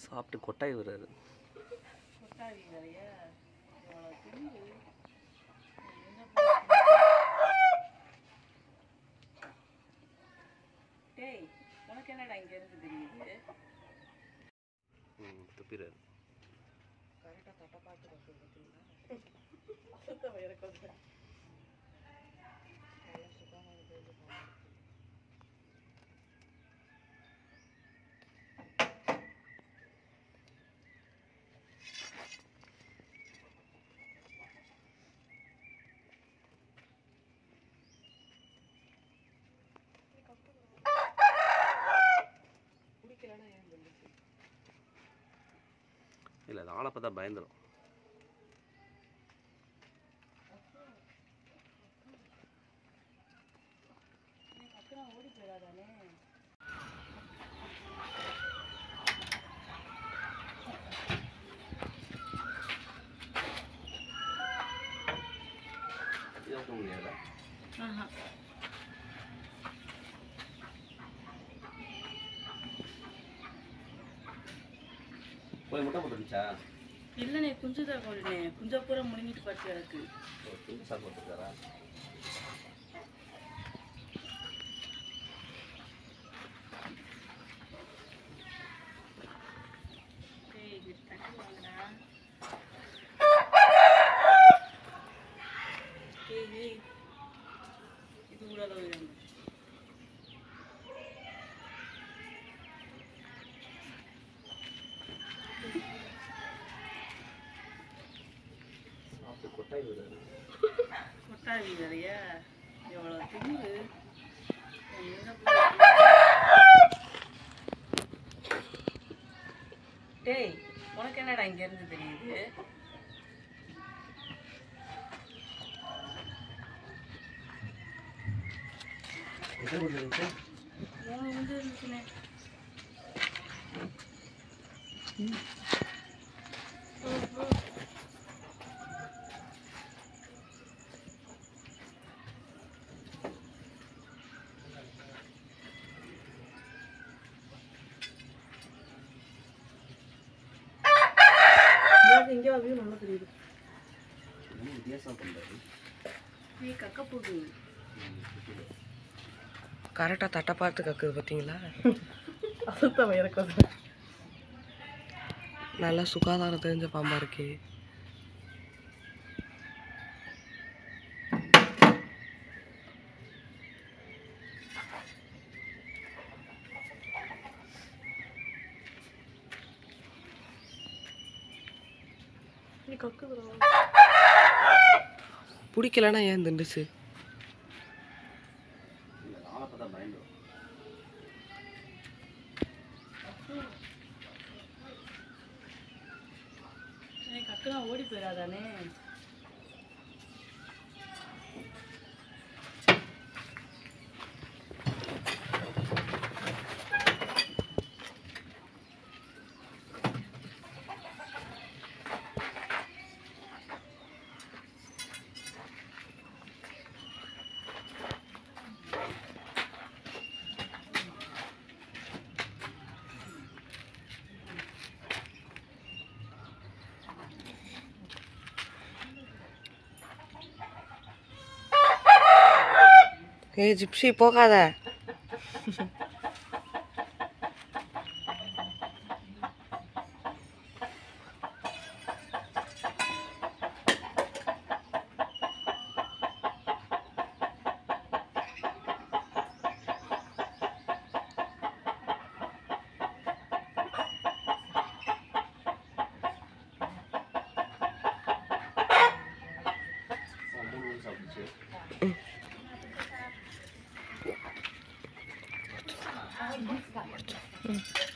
சாப்பிட்டு கொட்டாய் வர்றாரு கொட்டாவி நிறைய இவ்வளோ திங்கு டேய் உனக்கு என்னடா இங்க இருந்து தெரியுது ம் துப்பிடுறாரு கரெக்டாக தட்டை பார்த்து வைக்க பார்த்தீங்களா சுத்தம் எனக்கு வந்து நல்லா சுத்தமாக தெரிஞ்சு பிடிக்கலன்னா ஏன் வந்துச்சு இல்லை அது ஆளை பார்த்தா பயந்துடும் எனக்கு அக்கா ஓடி போயிடாதானே யோசிக்க முடியாதா ஆஹா போய் முட்டை போட்டுருந்துச்சா இல்லைண்ணே குஞ்சு தான் போடுனே குஞ்ச பூரா முழுங்கிட்டு படுத்து கிடக்கு ஒரு துண்டு சாப்பிட்டு போட்டுருக்காரா டேய் இது தண்ணி வாங்கடா டேய் டேய் இது கூட தான் வேணும் சாப்பிட்டு கொட்டாய் வர்றாரு கொட்டாவி நிறைய எவ்வளோ திங்கு எங்க டேய் உனக்கு என்னடா இங்க இருந்து தெரியுது எத்தனை குண்டு இருந்துச்சு மூணு குஞ்சு இருந்துச்சுண்ணே இங்கே வியூ நல்லா தெரியுது ரொம்ப வித்தியாசம் பண்ணுறாரு நீ கக்க போகுது கரெக்டாக தட்டை பார்த்து கக்குது பார்த்தீங்களா அசுத்தம் எனக்கு நல்லா சுகாதாரம் தெரிஞ்ச பாம்பா இருக்கே நீ கக்குதுடா பிடிக்கலன்னா ஏன் திண்டுச்சு இல்லை ஆளை பார்த்தா பயந்துடும் எனக்கு அக்கா ஓடி போயிடாதானே ஏய் ஜிப்ஸி போகாத மூணு குண்டு சாப்பிட்டுச்சு ம்